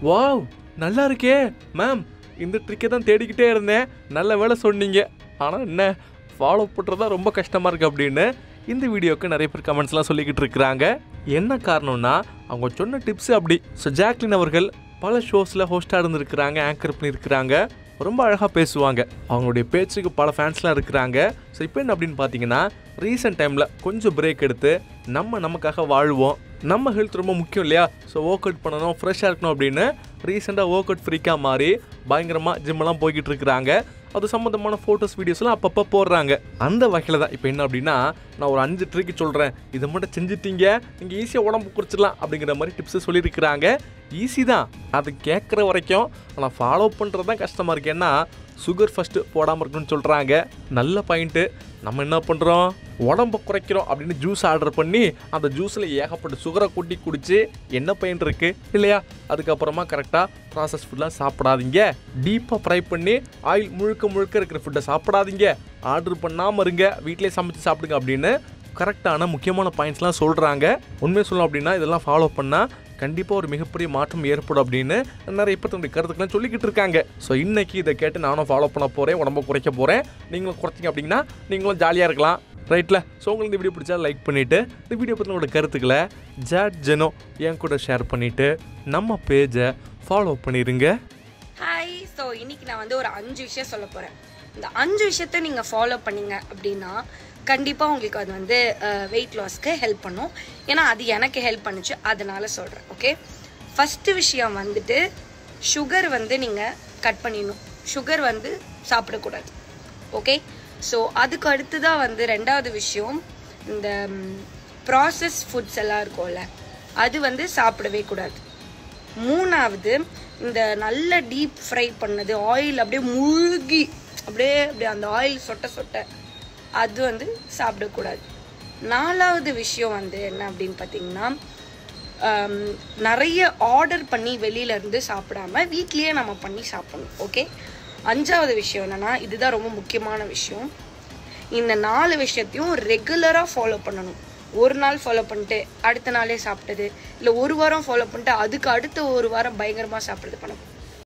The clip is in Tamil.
வாவ் நல்லா இருக்கே மேம் இந்த ட்ரிக்கை தான் தேடிக்கிட்டே இருந்தேன் நல்ல வேலை சொன்னீங்க ஆனால் என்ன ஃபாலோ பண்ணுறதா ரொம்ப கஷ்டமாக இருக்குது அப்படின்னு இந்த வீடியோக்கு நிறைய பேர் கமெண்ட்ஸ்லாம் சொல்லிக்கிட்டு இருக்கிறாங்க என்ன காரணம்னா அவங்க சொன்ன டிப்ஸ் அப்படி ஸோ ஜாக்லின் அவர்கள் பல ஷோஸில் ஹோஸ்டாக இருந்திருக்கிறாங்க ஆங்கர் பண்ணியிருக்கிறாங்க ரொம்ப அழகாக பேசுவாங்க அவங்களுடைய பேச்சுக்கு பல ஃபேன்ஸ்லாம் இருக்கிறாங்க ஸோ இப்போ என்ன அப்படின்னு பார்த்தீங்கன்னா ரீசெண்ட் டைமில் கொஞ்சம் பிரேக் எடுத்து நம்ம நமக்காக வாழ்வோம் நம்ம ஹெல்த் ரொம்ப முக்கியம் இல்லையா ஸோ ஒர்க் அவுட் பண்ணணும் ஃப்ரெஷ்ஷாக இருக்கணும் அப்படின்னு ரீசெண்டாக ஒர்க் அவுட் ஃப்ரீக்காக மாறி பயங்கரமாக ஜிம்மெல்லாம் போய்கிட்டு இருக்கிறாங்க அது சம்மந்தமான ஃபோட்டோஸ் வீடியோஸ்லாம் அப்பப்போ போடுறாங்க அந்த வகையில் தான் இப்போ என்ன அப்படின்னா நான் ஒரு அஞ்சு ட்ரிக்கு சொல்கிறேன் இதை மட்டும் செஞ்சுட்டீங்க நீங்கள் ஈஸியாக உடம்பு குறைச்சிடலாம் அப்படிங்கிற மாதிரி டிப்ஸு சொல்லியிருக்கிறாங்க ஈஸி தான் அது கேட்குற வரைக்கும் ஆனால் ஃபாலோ பண்ணுறது தான் கஷ்டமாக இருக்கு ஏன்னா சுகர் ஃபஸ்ட்டு போடாமல் இருக்கணும்னு சொல்கிறாங்க நல்ல பாயிண்ட்டு நம்ம என்ன பண்ணுறோம் உடம்ப குறைக்கிறோம் அப்படின்னு ஜூஸ் ஆர்டர் பண்ணி அந்த ஜூஸில் ஏகப்பட்ட சுகரை கூட்டி குடிச்சு என்ன பயன் இருக்கு இல்லையா அதுக்கப்புறமா கரெக்டாக ப்ராசஸ் ஃபுட்லாம் சாப்பிடாதீங்க டீப்பாக ஃப்ரை பண்ணி ஆயில் முழுக்க முழுக்க இருக்கிற ஃபுட்டை சாப்பிடாதீங்க ஆர்டர் பண்ணாமல் இருங்க வீட்டிலே சமைச்சு சாப்பிடுங்க அப்படின்னு கரெக்டான முக்கியமான பாயிண்ட்ஸ்லாம் சொல்கிறாங்க உண்மையை சொல்லணும் அப்படின்னா இதெல்லாம் ஃபாலோ பண்ணால் கண்டிப்பாக ஒரு மிகப்பெரிய மாற்றம் ஏற்படும் அப்படின்னு நிறைய பேர் தன்னுடைய கருத்துக்கெல்லாம் சொல்லிக்கிட்டு இருக்காங்க ஸோ இன்னைக்கு இதை கேட்டு நானும் ஃபாலோ பண்ண போகிறேன் உடம்ப குறைக்க போகிறேன் நீங்களும் குறைச்சிங்க அப்படின்னா நீங்களும் ஜாலியாக இருக்கலாம் ரைட்டில் ஸோ உங்களுக்கு இந்த வீடியோ பிடிச்சா லைக் பண்ணிவிட்டு இந்த வீடியோ பற்றி உங்களோட கருத்துக்களை ஜாட் ஜெனோ என் கூட ஷேர் பண்ணிவிட்டு நம்ம பேஜை ஃபாலோ பண்ணிடுங்க ஹாய் ஸோ இன்னைக்கு நான் வந்து ஒரு அஞ்சு விஷயம் சொல்ல போகிறேன் இந்த அஞ்சு விஷயத்த நீங்கள் ஃபாலோ பண்ணீங்க அப்படின்னா கண்டிப்பாக உங்களுக்கு அது வந்து வெயிட் லாஸ்க்கு ஹெல்ப் பண்ணும் ஏன்னா அது எனக்கு ஹெல்ப் பண்ணுச்சு அதனால சொல்கிறேன் ஓகே ஃபஸ்ட்டு விஷயம் வந்துட்டு சுகர் வந்து நீங்கள் கட் பண்ணிடணும் சுகர் வந்து சாப்பிடக்கூடாது ஓகே ஸோ அதுக்கு அடுத்ததாக வந்து ரெண்டாவது விஷயம் இந்த ப்ராசஸ் ஃபுட்ஸ் எல்லாம் இருக்கும்ல அது வந்து சாப்பிடவே கூடாது மூணாவது இந்த நல்ல டீப் ஃப்ரை பண்ணது ஆயில் அப்படியே முழுகி அப்படியே அப்படியே அந்த ஆயில் சொட்ட சொட்ட அது வந்து சாப்பிடக்கூடாது நாலாவது விஷயம் வந்து என்ன அப்படின்னு பார்த்தீங்கன்னா ஆம், நிறைய ஆர்டர் பண்ணி வெளியில இருந்து சாப்பிடாம வீட்லயே நம்ம பண்ணி சாப்பிடணும் ஓகே அஞ்சாவது விஷயம் என்னன்னா இதுதான் ரொம்ப முக்கியமான விஷயம் இந்த நாலு விஷயத்தையும் ரெகுலராக ஃபாலோ பண்ணணும் ஒரு நாள் ஃபாலோ பண்ணிட்டு அடுத்த நாளே சாப்பிட்டது இல்லை ஒரு வாரம் ஃபாலோ பண்ணிட்டு அதுக்கு அடுத்த ஒரு வாரம் பயங்கரமாக சாப்பிட்றது பண்ணணும்